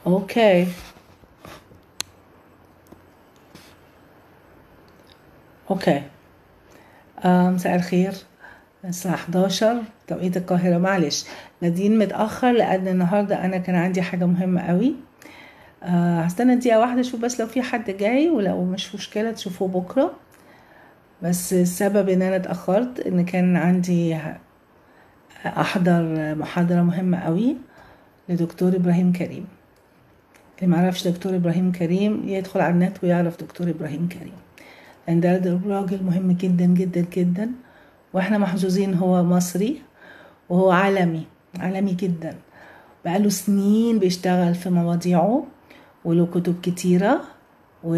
اوكي اوكي آه، مساء الخير الساعة 11 توقيت القاهرة معلش نادين متأخر لأن النهاردة أنا كان عندي حاجة مهمة قوي آه، هستنى دقيقة واحدة أشوف بس لو في حد جاي ولو مش مشكلة تشوفوه بكرة بس السبب إن أنا اتأخرت إن كان عندي أحضر محاضرة مهمة قوي لدكتور إبراهيم كريم اللي معرفش دكتور إبراهيم كريم يدخل على النت ويعرف دكتور إبراهيم كريم لأن ده ده راجل مهم جدا جدا جدا واحنا محظوظين هو مصري وهو عالمي عالمي جدا بقاله سنين بيشتغل في مواضيعه وله كتب كتيرة و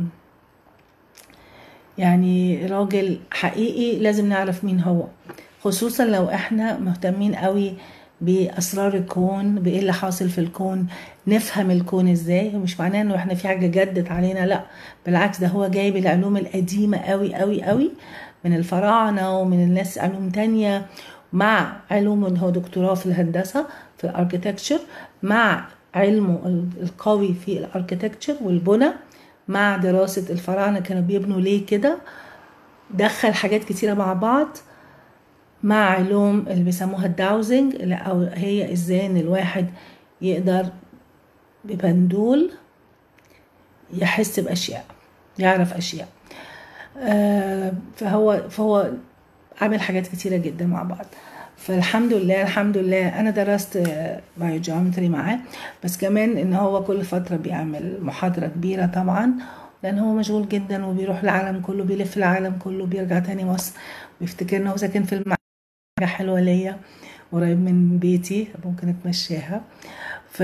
يعني راجل حقيقي لازم نعرف مين هو خصوصا لو احنا مهتمين قوي باسرار الكون بايه اللي حاصل في الكون نفهم الكون ازاي مش معناه انه احنا في حاجه جدت علينا لا بالعكس ده هو جايب العلوم القديمه قوي قوي قوي من الفراعنه ومن الناس علوم تانية مع علومه ان هو دكتوراه في الهندسه في الاركيتكتشر مع علمه القوي في الاركيتكتشر والبنى مع دراسه الفراعنه كانوا بيبنوا ليه كده دخل حاجات كتيره مع بعض مع علوم اللي بيسموها الداوزنج اللي او هي ازاي ان الواحد يقدر ببندول يحس باشياء يعرف اشياء آه فهو فهو عامل حاجات كتيره جدا مع بعض فالحمد لله الحمد لله انا درست بايوجيومتري معاه بس كمان ان هو كل فتره بيعمل محاضره كبيره طبعا لان هو مشغول جدا وبيروح العالم كله بيلف العالم كله بيرجع تاني مصر ويفتكر ان هو ساكن في المع... حاجة حلوة ليا قريب من بيتي ممكن اتمشاها ف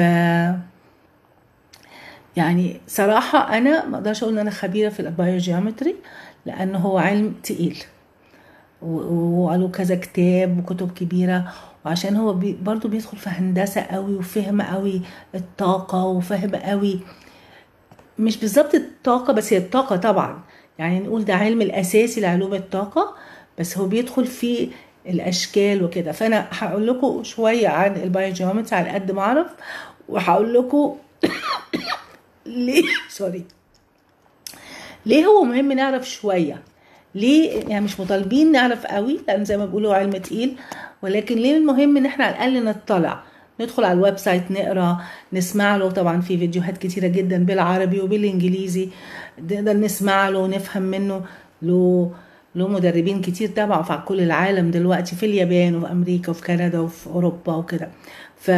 يعني صراحة أنا ما أقدرش أقول إن أنا خبيرة في البايوجيومتري لأنه هو علم تقيل وقالوا كذا كتاب وكتب كبيرة وعشان هو بي برضو بيدخل في هندسة قوي وفهم قوي الطاقة وفهم قوي مش بالظبط الطاقة بس هي الطاقة طبعا يعني نقول ده علم الأساسي لعلوم الطاقة بس هو بيدخل في الاشكال وكده فانا هقول لكم شويه عن البايوجيومتري على قد ما اعرف وهقول لكم ليه سوري ليه هو مهم نعرف شويه ليه يعني مش مطالبين نعرف قوي لان زي ما بيقولوا علم تقيل ولكن ليه المهم ان احنا على الاقل نطلع ندخل على الويب سايت نقرا نسمع له طبعا في فيديوهات كتيره جدا بالعربي وبالانجليزي نقدر نسمع له ونفهم منه له له مدربين كتير تابعوا في كل العالم دلوقتي في اليابان وفي امريكا وفي كندا وفي اوروبا وكده ف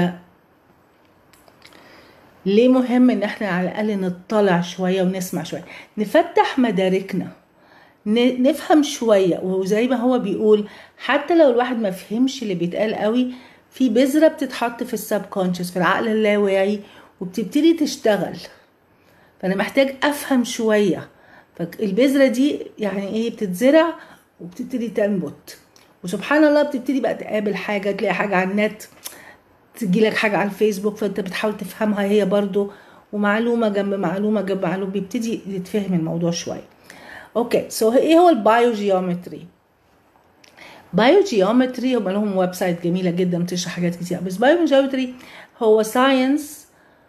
ليه مهم ان احنا على الاقل نطلع شويه ونسمع شويه نفتح مداركنا نفهم شويه وزي ما هو بيقول حتى لو الواحد ما فهمش اللي بيتقال قوي في بذره بتتحط في السب كونشس في العقل اللاواعي وبتبتدي تشتغل فانا محتاج افهم شويه فالبذره دي يعني ايه بتتزرع وبتبتدي تنبت وسبحان الله بتبتدي بقى تقابل حاجه تلاقي حاجه على النت تجي لك حاجه على الفيسبوك فانت بتحاول تفهمها هي برضو ومعلومه جنب معلومه جنب معلومه بيبتدي يتفهم الموضوع شويه اوكي سو ايه هو البايوجيومتري بايوجيومتري هم لهم ويب سايت جميله جدا بتشرح حاجات كتير بس بايوجيومتري هو ساينس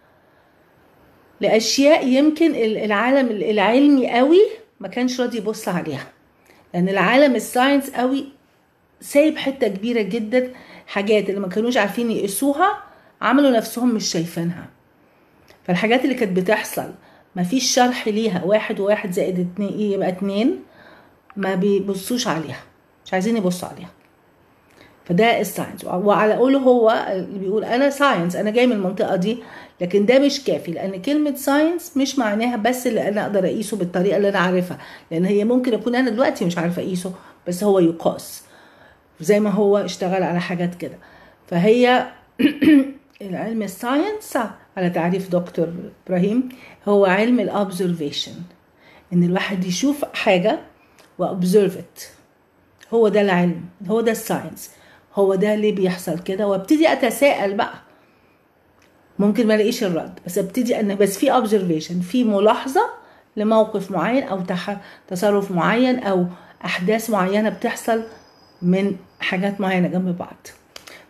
لاشياء يمكن العالم العلمي قوي ما كانش راضي يبص عليها لان العالم الساينس قوي سايب حته كبيره جدا حاجات اللي ما كانوش عارفين يقيسوها عملوا نفسهم مش شايفينها فالحاجات اللي كانت بتحصل ما فيش شرح ليها واحد وواحد زائد اتنين ايه يبقى اتنين ما بيبصوش عليها مش عايزين يبصوا عليها فده الساينس وعلى قوله هو اللي بيقول انا ساينس انا جاي من المنطقه دي لكن ده مش كافي لان كلمه ساينس مش معناها بس اللي انا اقدر اقيسه بالطريقه اللي انا عارفها لان هي ممكن اكون انا دلوقتي مش عارفه اقيسه بس هو يقاس زي ما هو اشتغل على حاجات كده فهي العلم الساينس على تعريف دكتور ابراهيم هو علم الابزرفيشن ان الواحد يشوف حاجه وابزرف هو ده العلم هو ده الساينس هو ده ليه بيحصل كده وابتدي اتساءل بقى ممكن ما الاقيش الرد بس ابتدي ان بس في اوبزرفيشن في ملاحظه لموقف معين او تح... تصرف معين او احداث معينه بتحصل من حاجات معينه جنب بعض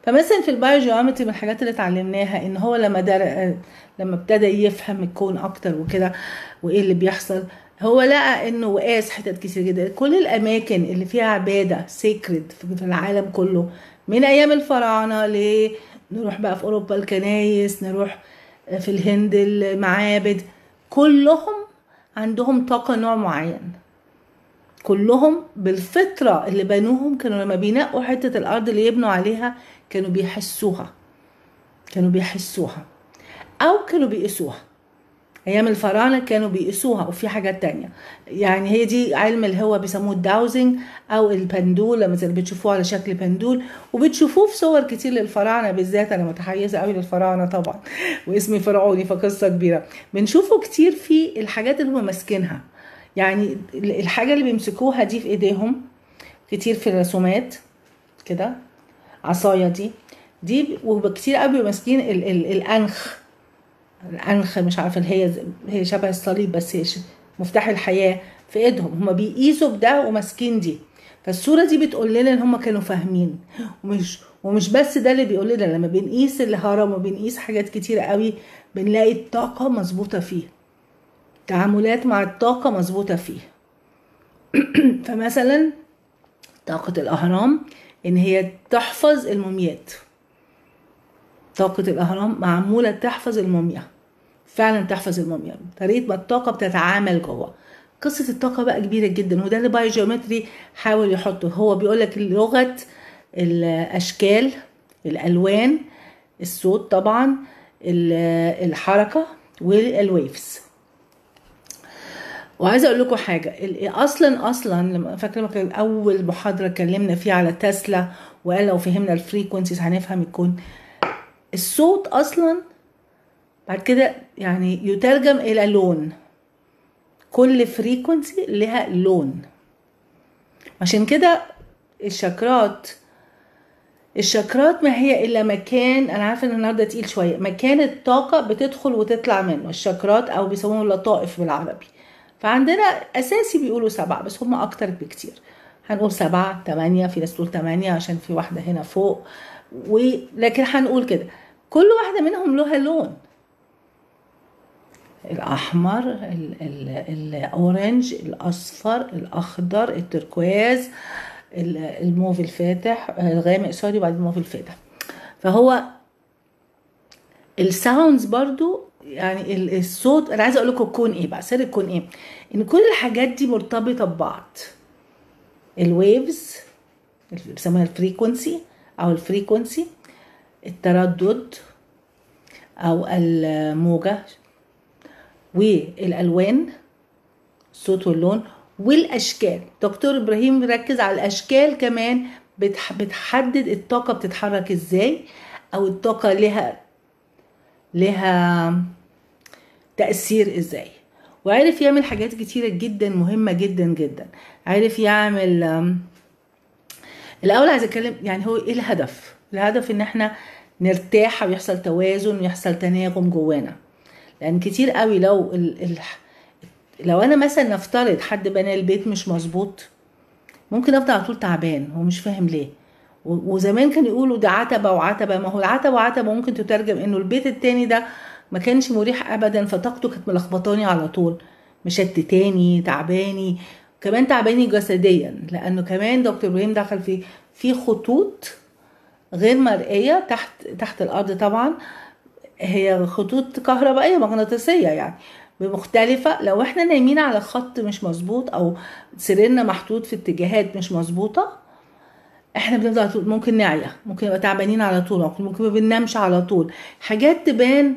فمثلا في البايوجيومتري من الحاجات اللي اتعلمناها ان هو لما در... لما ابتدى يفهم الكون اكتر وكده وايه اللي بيحصل هو لقى انه وقاس حتت كتير جدا كل الاماكن اللي فيها عباده سيكريد في العالم كله من ايام الفراعنه ل نروح بقى في اوروبا الكنايس نروح في الهند المعابد كلهم عندهم طاقه نوع معين كلهم بالفطره اللي بنوهم كانوا لما بينقوا حته الارض اللي يبنوا عليها كانوا بيحسوها كانوا بيحسوها او كانوا بيقيسوها ايام الفراعنه كانوا بيقيسوها وفي حاجات تانية يعني هي دي علم اللي هو بيسموه الداوزنج او البندول لما زي بتشوفوه على شكل بندول وبتشوفوه في صور كتير للفراعنه بالذات انا متحيزه قوي للفراعنه طبعا واسمي فرعوني فقصه كبيره بنشوفه كتير في الحاجات اللي هم ماسكينها يعني الحاجه اللي بيمسكوها دي في ايديهم كتير في الرسومات كده عصايه دي دي وكتير قوي ماسكين ال- ال- الانخ الانخ مش عارفه اللي هي هي شبه الصليب بس هي مفتاح الحياه في ايدهم هم بيقيسوا بده وماسكين دي فالصوره دي بتقول لنا ان هم كانوا فاهمين ومش ومش بس ده اللي بيقول لنا لما بنقيس الهرم وبنقيس حاجات كتيره قوي بنلاقي الطاقه مظبوطه فيه تعاملات مع الطاقه مظبوطه فيه فمثلا طاقه الاهرام ان هي تحفظ الموميات طاقة الأهرام معمولة تحفظ الموميا فعلا تحفظ الموميا طريقة ما الطاقة بتتعامل جوه قصة الطاقة بقى كبيرة جدا وده اللي بايوجيومتري حاول يحطه هو بيقول لك لغة الأشكال الألوان الصوت طبعا الحركة والويفز وعايزه اقول لكم حاجه اصلا اصلا لما فاكره لما كان اول محاضره اتكلمنا فيها على تسلا وقال لو فهمنا الفريكونسيز هنفهم الكون الصوت اصلا بعد كده يعني يترجم الى لون كل فريكونسي لها لون عشان كده الشكرات الشكرات ما هي الا مكان انا عارفه ان النهارده تقيل شويه مكان الطاقه بتدخل وتطلع منه الشكرات او بيسموهم اللطائف بالعربي فعندنا اساسي بيقولوا سبعه بس هم اكتر بكتير هنقول سبعة تمانية في ناس تقول تمانية عشان في واحدة هنا فوق ولكن هنقول كده كل واحدة منهم لها لون الأحمر ال ال الأورنج الأصفر الأخضر التركواز الموف الفاتح الغامق سوري بعد الموف الفاتح فهو الساوندز برضو يعني الصوت انا عايزه اقول لكم الكون ايه بقى سر الكون ايه ان كل الحاجات دي مرتبطه ببعض الويفز بيسموها الفريكونسي او الفريكونسي التردد او الموجة والالوان الصوت واللون والاشكال دكتور ابراهيم بيركز على الاشكال كمان بتحدد الطاقة بتتحرك ازاي او الطاقة لها لها تأثير ازاي وعرف يعمل حاجات كتيرة جدا مهمة جدا جدا عرف يعمل الاول عايز اتكلم يعني هو ايه الهدف الهدف ان احنا نرتاح ويحصل توازن ويحصل تناغم جوانا لان كتير قوي لو ال... ال... لو انا مثلا نفترض حد بنى البيت مش مظبوط ممكن افضل على طول تعبان هو مش فاهم ليه وزمان كانوا يقولوا ده عتبه وعتبه ما هو العتبه وعتبه ممكن تترجم انه البيت التاني ده ما كانش مريح ابدا فطاقته كانت ملخبطاني على طول مشتتاني تعباني كمان تعباني جسديا لانه كمان دكتور ابراهيم دخل في في خطوط غير مرئيه تحت تحت الارض طبعا هي خطوط كهربائيه مغناطيسيه يعني مختلفه لو احنا نايمين على خط مش مظبوط او سريرنا محطوط في اتجاهات مش مظبوطه احنا بنفضل طول ممكن نعيا ممكن نبقى تعبانين على طول ممكن ما بننامش على طول حاجات تبان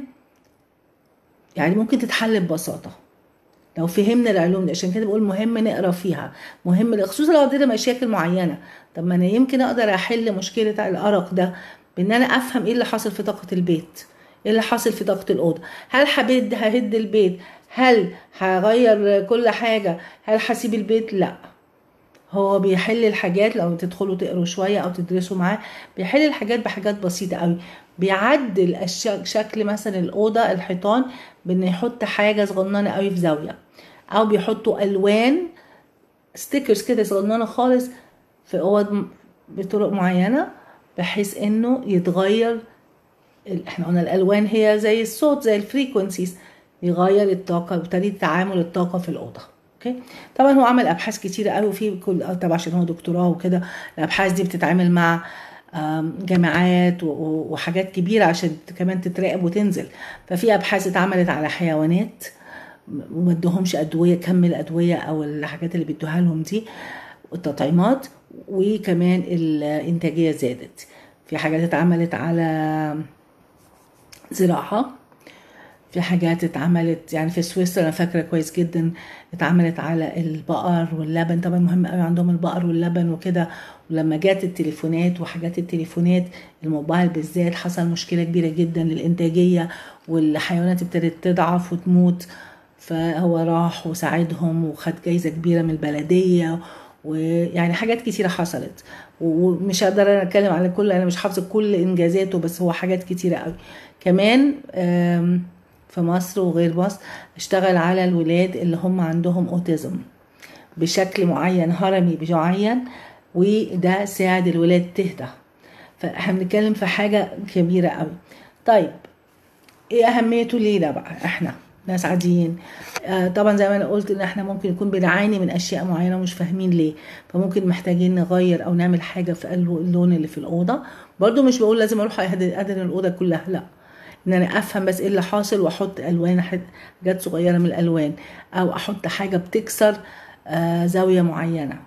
يعني ممكن تتحل ببساطه لو فهمنا العلوم دي عشان كده بقول مهم نقرا فيها مهم خصوصا لو عندنا مشاكل معينه طب ما انا يمكن اقدر احل مشكله الارق ده بان انا افهم ايه اللي حاصل في طاقه البيت ايه اللي حاصل في طاقه الاوضه هل هبد ههد البيت هل هغير كل حاجه هل هسيب البيت لا هو بيحل الحاجات لو تدخلوا تقروا شويه او تدرسوا معاه بيحل الحاجات بحاجات بسيطه قوي بيعدل شكل مثلا الاوضه الحيطان بان يحط حاجه صغننه قوي في زاويه او بيحطوا الوان ستيكرز كده صغننه خالص في اوض بطرق معينه بحيث انه يتغير ال- احنا قلنا الالوان هي زي الصوت زي الفريكونسيز يغير الطاقه وطريقه تعامل الطاقه في الاوضه اوكي طبعا هو عمل ابحاث كتيره قوي في كل طبعا عشان هو دكتوراه وكده الابحاث دي بتتعامل مع آم، جامعات و- و- وحاجات كبيره عشان كمان تتراقب وتنزل ففي ابحاث اتعملت على حيوانات وما ادوهمش ادويه كم الادويه او الحاجات اللي بيدوها لهم دي التطعيمات وكمان الانتاجيه زادت في حاجات اتعملت على زراعه في حاجات اتعملت يعني في سويسرا انا فاكره كويس جدا اتعملت على البقر واللبن طبعا مهم قوي عندهم البقر واللبن وكده ولما جت التليفونات وحاجات التليفونات الموبايل بالذات حصل مشكله كبيره جدا للانتاجيه والحيوانات ابتدت تضعف وتموت فهو راح وساعدهم وخد جايزه كبيره من البلديه ويعني حاجات كتيره حصلت ومش هقدر انا اتكلم على كل انا مش حافظه كل انجازاته بس هو حاجات كتيره قوي كمان آم، في مصر وغير مصر اشتغل على الولاد اللي هم عندهم اوتيزم بشكل معين هرمي معين وده ساعد الولاد تهدى فاحنا بنتكلم في حاجه كبيره قوي طيب ايه اهميته لينا بقى احنا ناس عاديين آه طبعا زي ما انا قلت ان احنا ممكن يكون بنعاني من اشياء معينه ومش فاهمين ليه فممكن محتاجين نغير او نعمل حاجه في اللون اللي في الاوضه برضو مش بقول لازم اروح أهدن أدهن الاوضه كلها لا ان انا افهم بس ايه اللي حاصل واحط الوان حاجات صغيره من الالوان او احط حاجه بتكسر آه زاويه معينه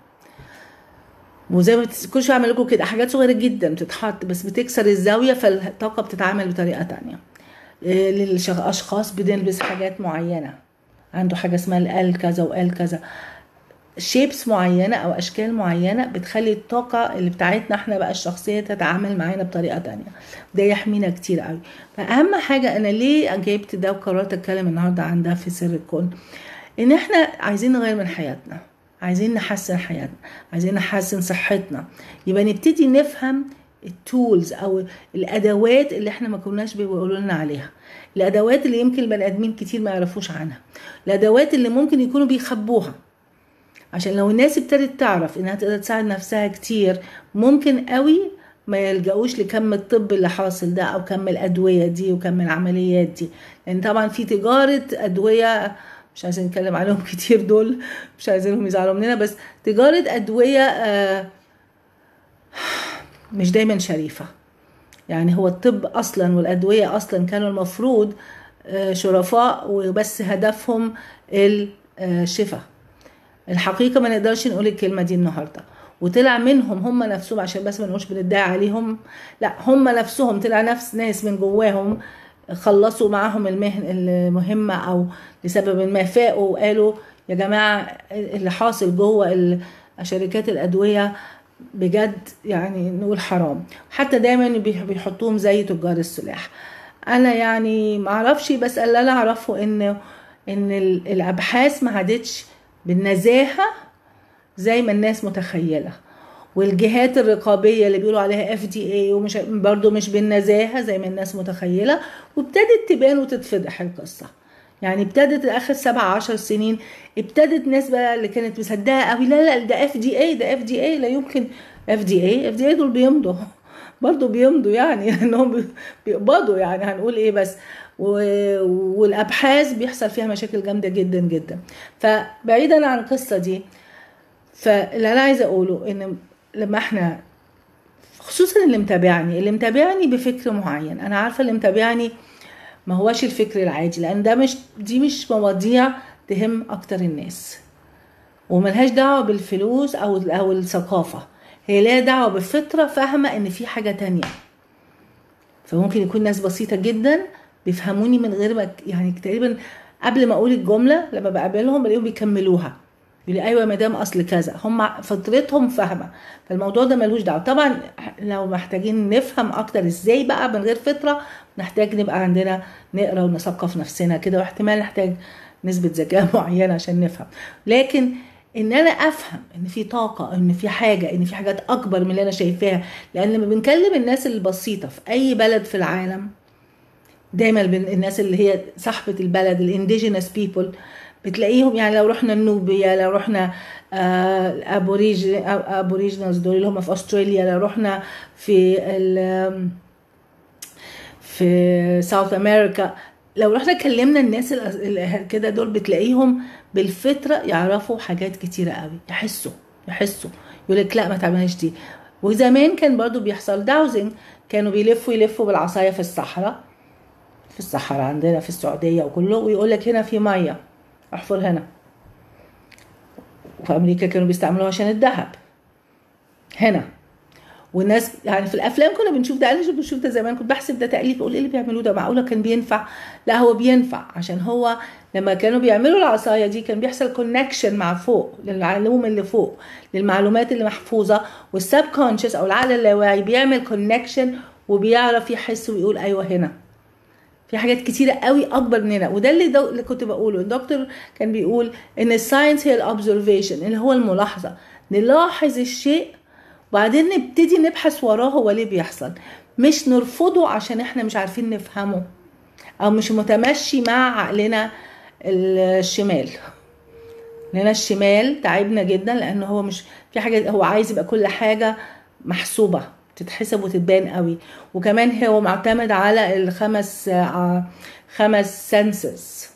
وزي ما بت- كل شويه اعمل لكم كده حاجات صغيره جدا بتتحط بس بتكسر الزاويه فالطاقه بتتعامل بطريقه تانية إيه، للاشخاص بنلبس حاجات معينه عنده حاجه اسمها الال كذا وال كذا شيبس معينه او اشكال معينه بتخلي الطاقه اللي بتاعتنا احنا بقى الشخصيه تتعامل معانا بطريقه تانية ده يحمينا كتير قوي فاهم حاجه انا ليه جبت ده وقررت اتكلم النهارده عن ده في سر الكون ان احنا عايزين نغير من حياتنا عايزين نحسن حياتنا عايزين نحسن صحتنا يبقى نبتدي نفهم التولز او الادوات اللي احنا ما كناش بيقولوا لنا عليها الادوات اللي يمكن البني ادمين كتير ما يعرفوش عنها الادوات اللي ممكن يكونوا بيخبوها عشان لو الناس ابتدت تعرف انها تقدر تساعد نفسها كتير ممكن قوي ما يلجأوش لكم الطب اللي حاصل ده او كم الادويه دي وكم العمليات دي لان طبعا في تجاره ادويه مش عايزين نتكلم عليهم كتير دول مش عايزينهم يزعلوا مننا بس تجاره ادويه آه مش دايما شريفه يعني هو الطب اصلا والادويه اصلا كانوا المفروض آه شرفاء وبس هدفهم الشفاء الحقيقه ما نقدرش نقول الكلمه دي النهارده وطلع منهم هم نفسهم عشان بس ما نقولش بندعي عليهم لا هم نفسهم طلع نفس ناس من جواهم خلصوا معاهم المهن المهمه او لسبب ما فاقوا وقالوا يا جماعه اللي حاصل جوه شركات الادويه بجد يعني نقول حرام حتى دايما بيحطوهم زي تجار السلاح انا يعني معرفش بس اللي انا اعرفه ان ان الابحاث ما عادتش بالنزاهه زي ما الناس متخيله والجهات الرقابيه اللي بيقولوا عليها اف دي اي ومش برضو مش بالنزاهه زي ما الناس متخيله وابتدت تبان وتتفضح القصه يعني ابتدت اخر سبع عشر سنين ابتدت ناس بقى اللي كانت مصدقه قوي لا لا ده اف دي اي ده اف دي اي لا يمكن اف دي اي اف دي اي دول بيمضوا برضو بيمضوا يعني لانهم بيقبضوا يعني هنقول ايه بس والابحاث بيحصل فيها مشاكل جامده جدا جدا فبعيدا عن القصه دي فاللي انا عايزه اقوله ان لما احنا خصوصا اللي متابعني اللي متابعني بفكر معين انا عارفه اللي متابعني ما هوش الفكر العادي لان ده مش دي مش مواضيع تهم اكتر الناس وملهاش دعوه بالفلوس او او الثقافه هي ليها دعوه بالفطره فاهمه ان في حاجه تانية فممكن يكون ناس بسيطه جدا بيفهموني من غير ما يعني تقريبا قبل ما اقول الجمله لما بقابلهم بلاقيهم بيكملوها يقول لي ايوه يا مدام اصل كذا هم فطرتهم فاهمه فالموضوع ده ملوش دعوه طبعا لو محتاجين نفهم اكتر ازاي بقى من غير فطره نحتاج نبقى عندنا نقرا ونثقف نفسنا كده واحتمال نحتاج نسبه ذكاء معينه عشان نفهم لكن ان انا افهم ان في طاقه ان في حاجه ان في حاجات اكبر من اللي انا شايفاها لان لما بنكلم الناس البسيطه في اي بلد في العالم دايما الناس اللي هي صاحبه البلد الانديجينس بيبل بتلاقيهم يعني لو رحنا النوبيا لو رحنا آه ابوريج ابوريجنالز دول اللي هم في استراليا لو رحنا في ال في ساوث امريكا لو رحنا كلمنا الناس اللي كده دول بتلاقيهم بالفطره يعرفوا حاجات كتيره قوي يحسوا يحسوا يقول لك لا ما تعملهاش دي وزمان كان برضو بيحصل داوزنج كانوا بيلفوا يلفوا بالعصايه في الصحراء في الصحراء عندنا في السعوديه وكله ويقول لك هنا في ميه احفر هنا وفي امريكا كانوا بيستعملوها عشان الذهب هنا والناس يعني في الافلام كنا بنشوف ده انا بشوف ده زمان كنت بحسب ده تاليف اقول ايه اللي بيعملوه ده معقوله كان بينفع لا هو بينفع عشان هو لما كانوا بيعملوا العصايه دي كان بيحصل كونكشن مع فوق للمعلوم اللي فوق للمعلومات اللي محفوظه والسب كونشس او العقل اللاواعي بيعمل كونكشن وبيعرف يحس ويقول ايوه هنا في حاجات كتيره قوي اكبر مننا وده اللي, دو... اللي كنت بقوله الدكتور كان بيقول ان الساينس هي الاوبزرفيشن اللي هو الملاحظه نلاحظ الشيء وبعدين نبتدي نبحث وراه هو ليه بيحصل مش نرفضه عشان احنا مش عارفين نفهمه او مش متمشي مع عقلنا الشمال لنا الشمال تعبنا جدا لان هو مش في حاجه هو عايز يبقى كل حاجه محسوبه تتحسب وتتبان قوي وكمان هو معتمد على الخمس خمس سنسز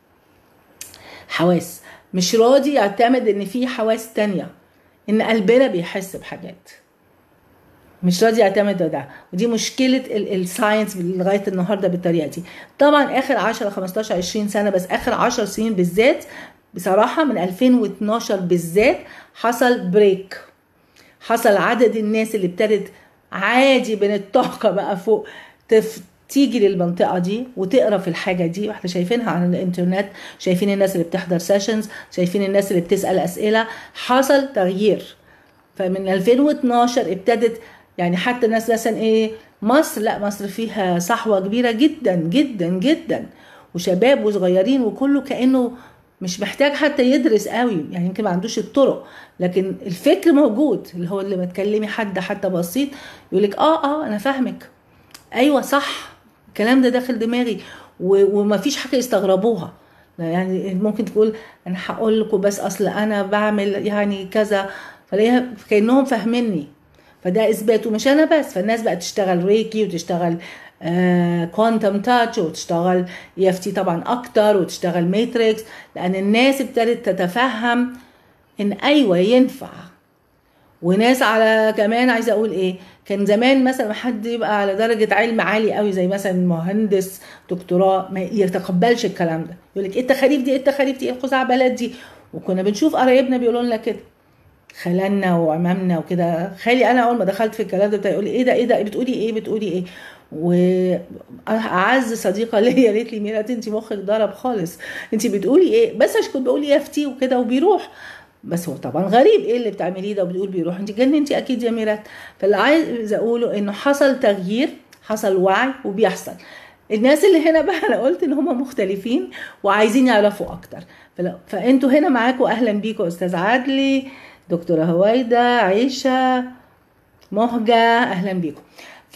حواس مش راضي يعتمد ان في حواس تانية ان قلبنا بيحس بحاجات مش راضي يعتمد ده ودي مشكله الساينس لغايه النهارده بالطريقه دي طبعا اخر 10 15 20 سنه بس اخر 10 سنين بالذات بصراحه من 2012 بالذات حصل بريك حصل عدد الناس اللي ابتدت عادي بين الطاقه بقى فوق تف تيجي للمنطقه دي وتقرا في الحاجه دي واحنا شايفينها على الانترنت شايفين الناس اللي بتحضر سيشنز شايفين الناس اللي بتسال اسئله حصل تغيير فمن 2012 ابتدت يعني حتى الناس مثلا ايه مصر لا مصر فيها صحوه كبيره جدا جدا جدا وشباب وصغيرين وكله كانه مش محتاج حتى يدرس قوي يعني يمكن ما عندوش الطرق لكن الفكر موجود اللي هو اللي ما تكلمي حد حتى بسيط يقول لك اه اه انا فاهمك ايوه صح الكلام ده داخل دماغي وما فيش حاجه يستغربوها يعني ممكن تقول انا هقول لكم بس اصل انا بعمل يعني كذا فلاقيها كانهم فاهميني فده اثبات ومش انا بس فالناس بقت تشتغل ريكي وتشتغل كوانتم uh, تاتش وتشتغل اي اف تي طبعا اكتر وتشتغل ماتريكس لان الناس ابتدت تتفهم ان ايوه ينفع وناس على كمان عايزه اقول ايه كان زمان مثلا حد يبقى على درجه علم عالي قوي زي مثلا مهندس دكتوراه ما يتقبلش الكلام ده يقول لك ايه التخاريف دي ايه التخاريف دي ايه الخزعبلات دي وكنا بنشوف قرايبنا بيقولوا لنا كده خلالنا وعمامنا وكده خالي انا اول ما دخلت في الكلام ده يقول لي ايه ده ايه ده بتقولي ايه بتقولي ايه واعز صديقه ليا قالت لي ميرات انت مخك ضرب خالص انت بتقولي ايه بس عشان كنت بقول اف تي وكده وبيروح بس هو طبعا غريب ايه اللي بتعمليه ده وبتقول بيروح انت جننتي اكيد يا ميرات فاللي عايز اقوله انه حصل تغيير حصل وعي وبيحصل الناس اللي هنا بقى انا قلت ان هم مختلفين وعايزين يعرفوا اكتر فانتوا هنا معاكم اهلا بيكم استاذ عدلي دكتوره هويدا عيشه مهجه اهلا بيكم ف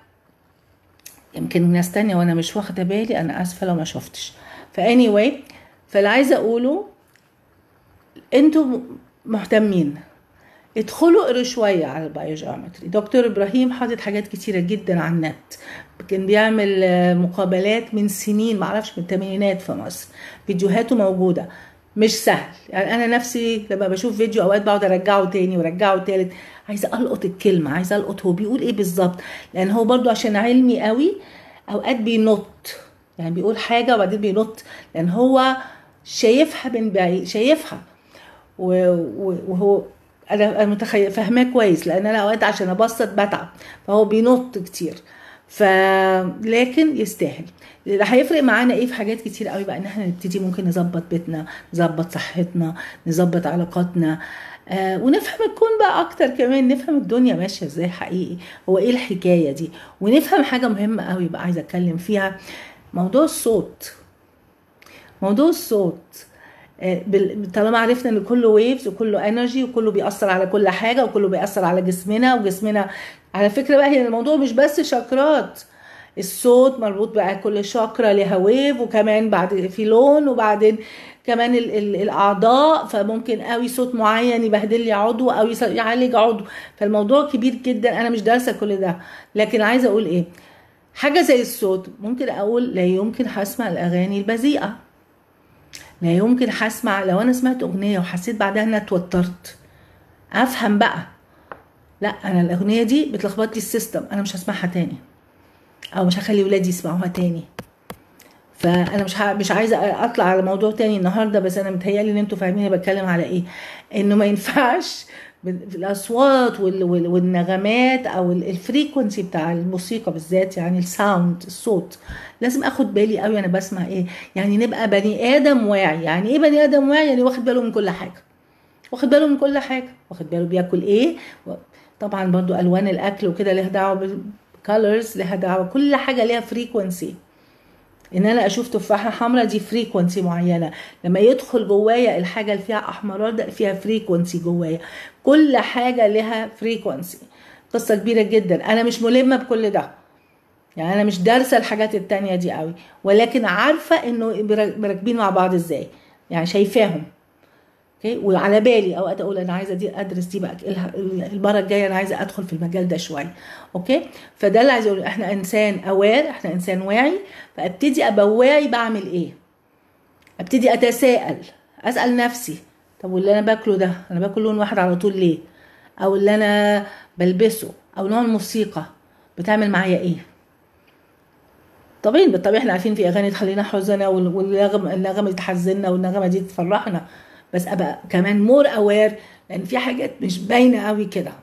يمكن ناس تانية وانا مش واخده بالي انا اسفه لو ما شفتش فاني واي فاللي عايزه اقوله انتوا مهتمين ادخلوا اقروا شويه على البايوجيومتري دكتور ابراهيم حاطط حاجات كتيره جدا على النت كان بيعمل مقابلات من سنين معرفش من الثمانينات في مصر فيديوهاته موجوده مش سهل يعني انا نفسي لما بشوف فيديو اوقات بقعد ارجعه تاني وارجعه تالت عايزه القط الكلمه عايزه القط هو بيقول ايه بالظبط لان هو برضو عشان علمي قوي اوقات بينط يعني بيقول حاجه وبعدين بينط لان هو شايفها من بعيد شايفها وهو انا متخيل فاهماه كويس لان انا اوقات عشان ابسط بتعب فهو بينط كتير ف لكن يستاهل اللي هيفرق معانا ايه في حاجات كتير قوي بقى ان احنا نبتدي ممكن نظبط بيتنا نظبط صحتنا نظبط علاقاتنا آه ونفهم الكون بقى اكتر كمان نفهم الدنيا ماشيه ازاي حقيقي هو ايه الحكايه دي ونفهم حاجه مهمه قوي بقى عايزه اتكلم فيها موضوع الصوت موضوع الصوت طالما عرفنا ان كله ويفز وكله انرجي وكله بيأثر على كل حاجه وكله بيأثر على جسمنا وجسمنا على فكره بقى هي الموضوع مش بس شاكرات الصوت مربوط بقى كل شاكرا ليها ويف وكمان بعد في لون وبعدين كمان ال ال الاعضاء فممكن قوي صوت معين يبهدل لي عضو او يس- يعالج عضو فالموضوع كبير جدا انا مش دارسه كل ده لكن عايزه اقول ايه حاجه زي الصوت ممكن اقول لا يمكن هسمع الاغاني البذيئه لا يمكن هسمع لو انا سمعت اغنيه وحسيت بعدها ان انا اتوترت افهم بقى لا انا الاغنيه دي بتلخبط لي السيستم انا مش هسمعها تاني او مش هخلي ولادي يسمعوها تاني فانا مش ه... مش عايزه اطلع على موضوع تاني النهارده بس انا متهيألي ان انتوا فاهمين أنا بتكلم على ايه انه ما ينفعش بال- في الاصوات وال... وال... والنغمات او ال- الفريكونسي بتاع الموسيقى بالذات يعني الساوند الصوت لازم اخد بالي قوي انا بسمع ايه يعني نبقى بني ادم واعي يعني ايه بني ادم واعي يعني واخد باله من كل حاجه واخد باله من كل حاجه واخد باله بياكل ايه و- طبعا برضو الوان الاكل وكده ليها دعوه بالكالرز ليها دعوه كل حاجه ليها فريكونسي ان انا اشوف تفاحه حمراء دي فريكونسي معينه لما يدخل جوايا الحاجه اللي فيها احمرار ده فيها فريكونسي جوايا كل حاجه لها فريكونسي قصه كبيره جدا انا مش ملمه بكل ده يعني انا مش دارسه الحاجات التانية دي قوي ولكن عارفه انه بر- مركبين مع بعض ازاي يعني شايفاهم اوكي وعلى بالي اوقات اقول انا عايزه دي ادرس دي بقى الها- المره الجايه انا عايزه ادخل في المجال ده شويه اوكي فده اللي عايزه اقول احنا انسان اوير احنا انسان واعي فابتدي ابقى واعي بعمل ايه ابتدي اتساءل اسال نفسي طب واللي انا باكله ده انا باكل لون واحد على طول ليه او اللي انا بلبسه او نوع الموسيقى بتعمل معايا ايه طبيعي بالطبيعي احنا عارفين في اغاني تخلينا حزنه وال- والنغمه النغمه دي تحزننا والنغمه دي تفرحنا بس ابقى كمان مور اوير لان في حاجات مش باينه قوي كده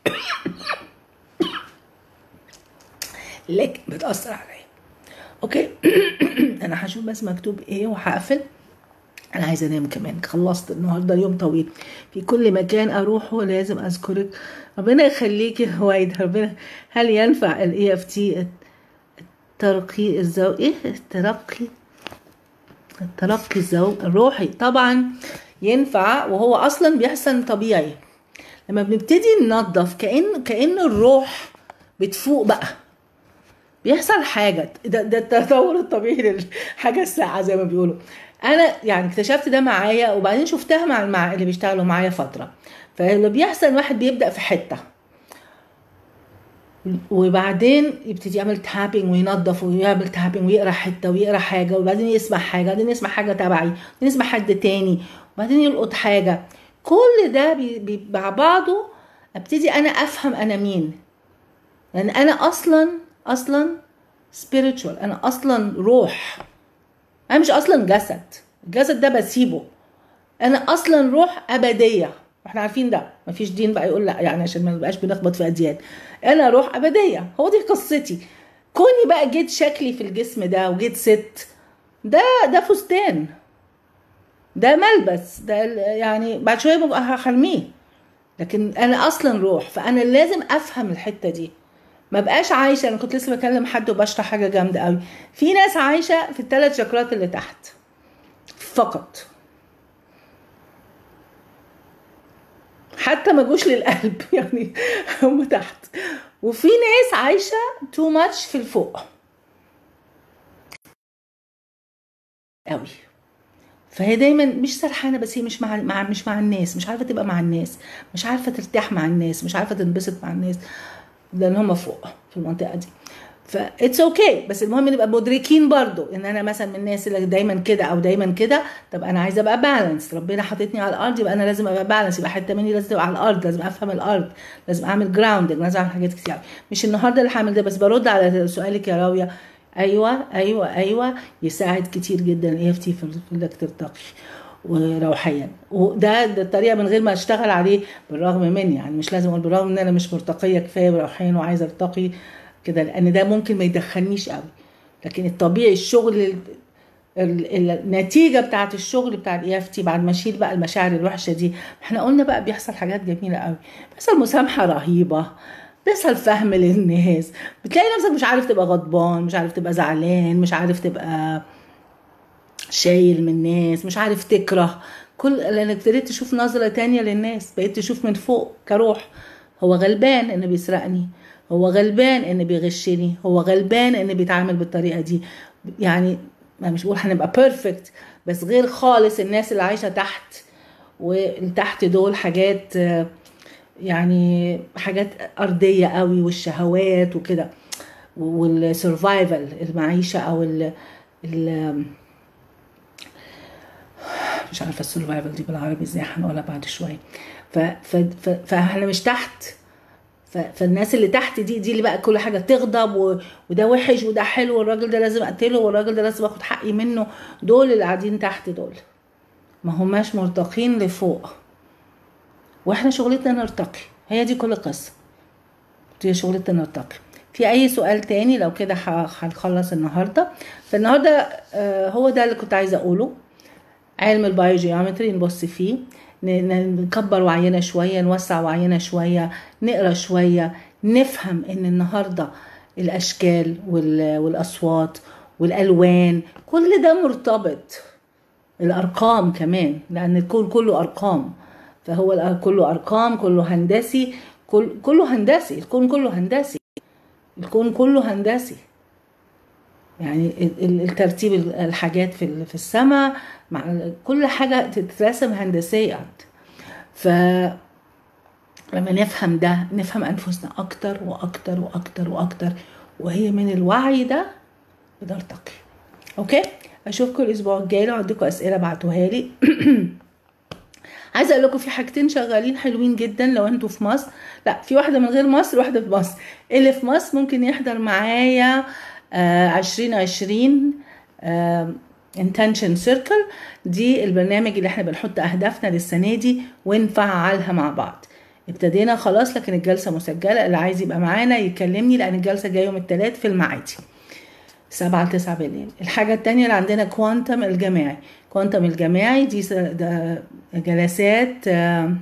لكن بتاثر عليا اوكي انا هشوف بس مكتوب ايه وهقفل انا عايزه انام كمان خلصت النهارده اليوم طويل في كل مكان اروحه لازم اذكرك ربنا يخليكي يا هوايد ربنا هل ينفع الاي اف تي الترقي الزو ايه الترقي الترقي الزو الروحي طبعا ينفع وهو اصلا بيحصل طبيعي لما بنبتدي ننظف كأن كأن الروح بتفوق بقى بيحصل حاجة ده, ده التطور الطبيعي للحاجة الساعة زي ما بيقولوا أنا يعني اكتشفت ده معايا وبعدين شفتها مع مع اللي بيشتغلوا معايا فترة فاللي بيحصل واحد بيبدأ في حتة وبعدين يبتدي يعمل تابنج وينظف ويعمل تابنج ويقرا حته ويقرا حاجه وبعدين يسمع حاجه وبعدين يسمع حاجه تبعي وبعدين يسمع حد تاني وبعدين يلقط حاجه كل ده بي- بي- مع بعضه ابتدي انا افهم انا مين لان انا اصلا اصلا spiritual انا اصلا روح انا مش اصلا جسد الجسد ده بسيبه انا اصلا روح ابديه احنا عارفين ده مفيش دين بقى يقول لا يعني عشان ما نبقاش بنخبط في اديان انا روح ابديه هو دي قصتي كوني بقى جيت شكلي في الجسم ده وجيت ست ده ده فستان ده ملبس ده ال- يعني بعد شويه ببقى هرميه لكن انا اصلا روح فانا لازم افهم الحته دي ما بقاش عايشه انا كنت لسه بكلم حد وبشرح حاجه جامده قوي في ناس عايشه في الثلاث شكرات اللي تحت فقط حتى ما جوش للقلب يعني هم تحت وفي ناس عايشه تو ماتش في الفوق قوي فهي دايما مش سرحانه بس هي مش مع, مع مش مع الناس مش عارفه تبقى مع الناس مش عارفه ترتاح مع الناس مش عارفه تنبسط مع الناس لان هم فوق في المنطقه دي فاتس اوكي okay. بس المهم نبقى مدركين برضو ان انا مثلا من الناس اللي دايما كده او دايما كده طب انا عايزه ابقى بالانس ربنا حاططني على الارض يبقى انا لازم ابقى بالانس يبقى حته مني لازم تبقى على الارض لازم افهم الارض لازم اعمل جراوندنج لازم اعمل حاجات كتير مش النهارده اللي هعمل ده بس برد على سؤالك يا راويه ايوه ايوه ايوه يساعد كتير جدا الاي اف تي في انك ترتقي وروحيا وده ده الطريقه من غير ما اشتغل عليه بالرغم مني يعني مش لازم اقول بالرغم ان انا مش مرتقيه كفايه روحيا وعايزه ارتقي كده لان ده ممكن ما يدخلنيش قوي لكن الطبيعي الشغل ال- ال- النتيجه بتاعت الشغل بتاع الاي اف تي بعد ما اشيل بقى المشاعر الوحشه دي احنا قلنا بقى بيحصل حاجات جميله قوي بيحصل مسامحه رهيبه بيحصل فهم للناس بتلاقي نفسك مش عارف تبقى غضبان مش عارف تبقى زعلان مش عارف تبقى شايل من الناس مش عارف تكره كل لانك ابتديت تشوف نظره تانية للناس بقيت تشوف من فوق كروح هو غلبان انه بيسرقني هو غلبان ان بيغشني هو غلبان ان بيتعامل بالطريقه دي يعني ما مش بقول هنبقى بيرفكت بس غير خالص الناس اللي عايشه تحت والتحت دول حاجات آه، يعني حاجات ارضيه قوي والشهوات وكده والسرفايفل المعيشه او ال ال مش عارفه السرفايفل دي بالعربي ازاي هنقولها بعد شويه ف ف ف فاحنا مش تحت ف- فالناس اللي تحت دي دي اللي بقى كل حاجه تغضب و... وده وحش وده حلو والراجل ده لازم اقتله والراجل ده لازم اخد حقي منه دول اللي قاعدين تحت دول ما هماش مرتقين لفوق واحنا شغلتنا نرتقي هي دي كل القصه دي شغلتنا نرتقي في اي سؤال تاني لو كده ه- هنخلص النهارده فالنهارده آه، هو ده اللي كنت عايزه اقوله علم البايوجيومتري نبص فيه ن- ن- نكبر وعينا شويه نوسع وعينا شويه نقرا شويه نفهم ان النهارده الاشكال وال- والاصوات والالوان كل ده مرتبط الارقام كمان لان الكون كله ارقام فهو الأ- كله ارقام كله هندسي كل كله هندسي الكون كله هندسي الكون كله هندسي يعني ال- ال- الترتيب ال- الحاجات في ال- في السماء مع كل حاجه تترسم هندسيا ف لما نفهم ده نفهم انفسنا اكتر واكتر واكتر واكتر وهي من الوعي ده بنرتقي اوكي اشوفكم الاسبوع الجاي لو عندكم اسئله ابعتوها لي عايزه اقول لكم في حاجتين شغالين حلوين جدا لو انتوا في مصر لا في واحده من غير مصر واحده في مصر اللي في مصر ممكن يحضر معايا آه 2020 آه intention circle دي البرنامج اللي احنا بنحط اهدافنا للسنه دي ونفعلها مع بعض ابتدينا خلاص لكن الجلسه مسجله اللي عايز يبقى معانا يكلمني لان الجلسه جايه يوم الثلاث في المعادي سبعة لتسعة بالليل الحاجة التانية اللي عندنا كوانتم الجماعي كوانتم الجماعي دي س- ده جلسات آه،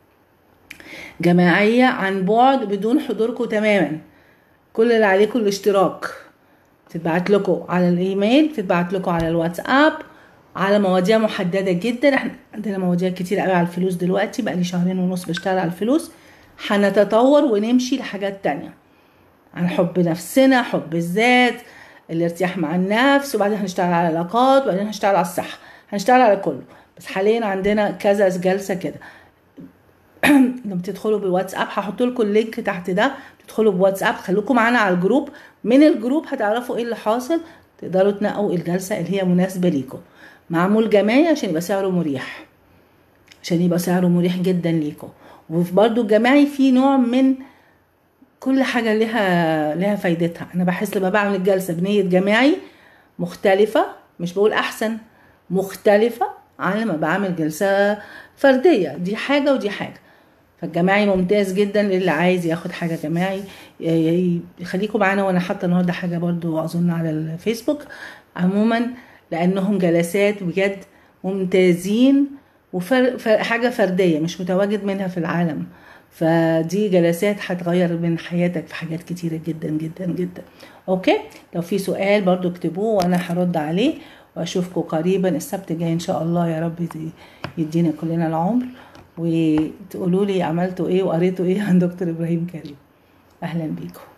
جماعية عن بعد بدون حضوركم تماما كل اللي عليكم الاشتراك تتبعت لكم على الايميل تتبعت لكم على الواتساب على مواضيع محدده جدا احنا عندنا مواضيع كتير قوي على الفلوس دلوقتي بقى لي شهرين ونص بشتغل على الفلوس هنتطور ونمشي لحاجات تانية عن حب نفسنا حب الذات الارتياح مع النفس وبعدين هنشتغل على العلاقات وبعدين هنشتغل على الصحة هنشتغل على كله بس حاليا عندنا كذا جلسة كده لما تدخلوا بالواتساب هحط لكم اللينك تحت ده تدخلوا بواتساب خليكم معانا على الجروب من الجروب هتعرفوا ايه اللي حاصل تقدروا تنقوا الجلسة اللي هي مناسبة ليكم معمول جماعي عشان يبقى سعره مريح عشان يبقى سعره مريح جدا ليكم وبرده الجماعي فيه نوع من كل حاجة لها لها فايدتها أنا بحس لما بعمل الجلسة بنية جماعي مختلفة مش بقول أحسن مختلفة عن لما بعمل جلسة فردية دي حاجة ودي حاجة فالجماعي ممتاز جدا للي عايز ياخد حاجة جماعي ي- ي- يخليكم معانا وانا حاطة النهاردة حاجة برضو اظن على الفيسبوك عموما لانهم جلسات بجد ممتازين وحاجة فردية مش متواجد منها في العالم فدي جلسات هتغير من حياتك في حاجات كتيرة جدا جدا جدا اوكي لو في سؤال برضو اكتبوه وانا هرد عليه واشوفكم قريبا السبت الجاي ان شاء الله يا رب يدي- يدينا كلنا العمر وتقولوا لي عملتوا ايه وقريتوا ايه عن دكتور ابراهيم كريم اهلا بيكم